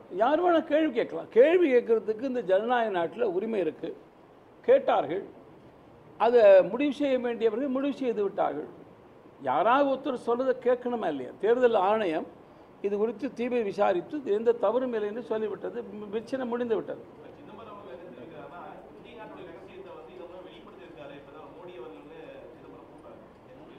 யார் வேணால் கேள்வி கேட்கலாம் கேள்வி கேட்கறதுக்கு இந்த ஜனநாயக நாட்டில் உரிமை இருக்குது கேட்டார்கள் அதை முடிவு செய்ய வேண்டியவர்கள் முடிவு செய்து விட்டார்கள் யாராவது ஒருத்தர் சொல்றதை கேட்கணுமா இல்லையா தேர்தல் ஆணையம் இது குறித்து தீவை விசாரித்து இது எந்த தவறும் இல்லை என்று சொல்லிவிட்டது மி- பிரச்சனை முடிந்து விட்டது சிதம்பரம் அவர்கள் என்ன தெரிவிக்கிறாருன்னா இந்திய நாட்டுடைய ரகசியத்தை வந்து இதை வந்து வெளிப்படுத்தியிருக்காரு இப்பதான் மோடி அவர்கள் வந்து சிதம்பரம் கூப்பிட்டாரு என்னுடைய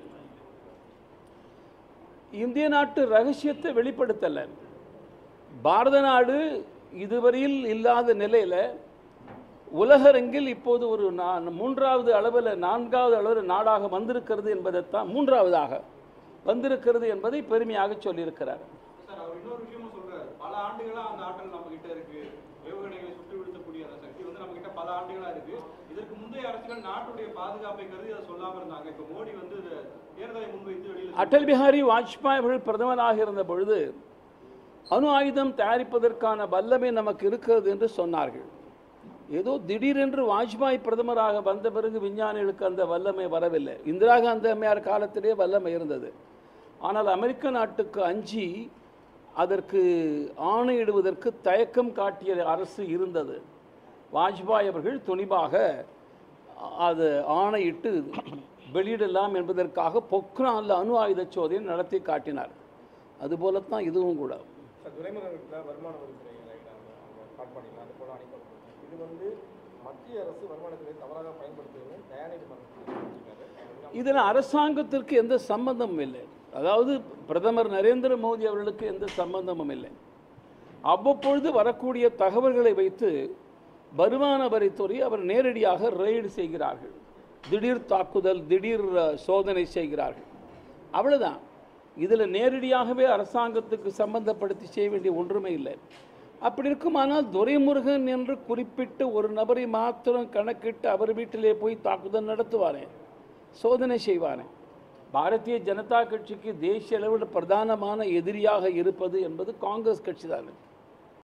இந்திய நாட்டு ரகசியத்தை வெளிப்படுத்தலை பாரத நாடு இதுவரையில் இல்லாத நிலையில் உலகரங்கில் இப்போது ஒரு நா- மூன்றாவது அளவில் நான்காவது அளவில் நாடாக வந்திருக்கிறது என்பதைத்தான் மூன்றாவதாக வந்திருக்கிறது என்பதை பெருமையாக சொல்லியிருக்கிறார் சார் அவர் இன்னொரு விஷயமும் சொல்றாரு பல ஆண்டுகளா அந்த ஆற்றல் நம்ம கிட்ட இருக்கு ஏவுகணைகளை சுட்டு வீழ்த்தக்கூடிய அந்த சக்தி வந்து நம்ம கிட்ட பல ஆண்டுகளா இருக்கு இதற்கு முந்தைய அரசுகள் நாட்டுடைய பாதுகாப்பை கருதி அதை சொல்லாம இருந்தாங்க இப்ப மோடி வந்து இதை தேர்தலை முன்வைத்து வெளியில அடல் பிஹாரி வாஜ்பாய் அவர்கள் பிரதமராக இருந்த பொழுது அணு ஆயுதம் தயாரிப்பதற்கான வல்லமை நமக்கு இருக்கிறது என்று சொன்னார்கள் ஏதோ திடீரென்று வாஜ்பாய் பிரதமராக வந்த பிறகு விஞ்ஞானிகளுக்கு அந்த வல்லமை வரவில்லை இந்திரா காந்தி அம்மையார் காலத்திலே வல்லமை இருந்தது ஆனால் அமெரிக்க நாட்டுக்கு அஞ்சி அதற்கு ஆணையிடுவதற்கு தயக்கம் காட்டிய அரசு இருந்தது வாஜ்பாய் அவர்கள் துணிவாக அது ஆணையிட்டு வெளியிடலாம் என்பதற்காக பொக்ரானில் அணு ஆயுத சோதனை நடத்தி காட்டினார் அதுபோலத்தான் இதுவும் கூட சார் துறைமுகங்கள்ல வருமான வரித்துறை இணைக்கிறாங்க அவங்க காட்பாடியில் அது போல அணைக்கப்பட்டிருக்கு இது வந்து மத்திய அரசு வருமானத்துறை தவறாக பயன்படுத்துவதுன்னு தயாநிதிமன்றத்தில் தெரிவிச்சிருக்காரு இதில் அரசாங்கத்திற்கு எந்த சம்பந்தமும் இல்லை அதாவது பிரதமர் நரேந்திர மோடி அவர்களுக்கு எந்த சம்பந்தமும் இல்லை அவ்வப்பொழுது வரக்கூடிய தகவல்களை வைத்து வருமான வரித்துறை அவர் நேரடியாக ரெய்டு செய்கிறார்கள் திடீர் தாக்குதல் திடீர் அஹ், சோதனை செய்கிறார்கள் அவ்வளவுதான் இதில் நேரடியாகவே அரசாங்கத்துக்கு சம்பந்தப்படுத்தி செய்ய வேண்டிய ஒன்றுமே இல்லை அப்படி இருக்குமானால் துரைமுருகன் என்று குறிப்பிட்டு ஒரு நபரை மாத்திரம் கணக்கிட்டு அவர் வீட்டிலே போய் தாக்குதல் நடத்துவாரேன் சோதனை செய்வாரேன் பாரதிய ஜனதா கட்சிக்கு தேசிய அளவில் பிரதானமான எதிரியாக இருப்பது என்பது காங்கிரஸ் கட்சி தானே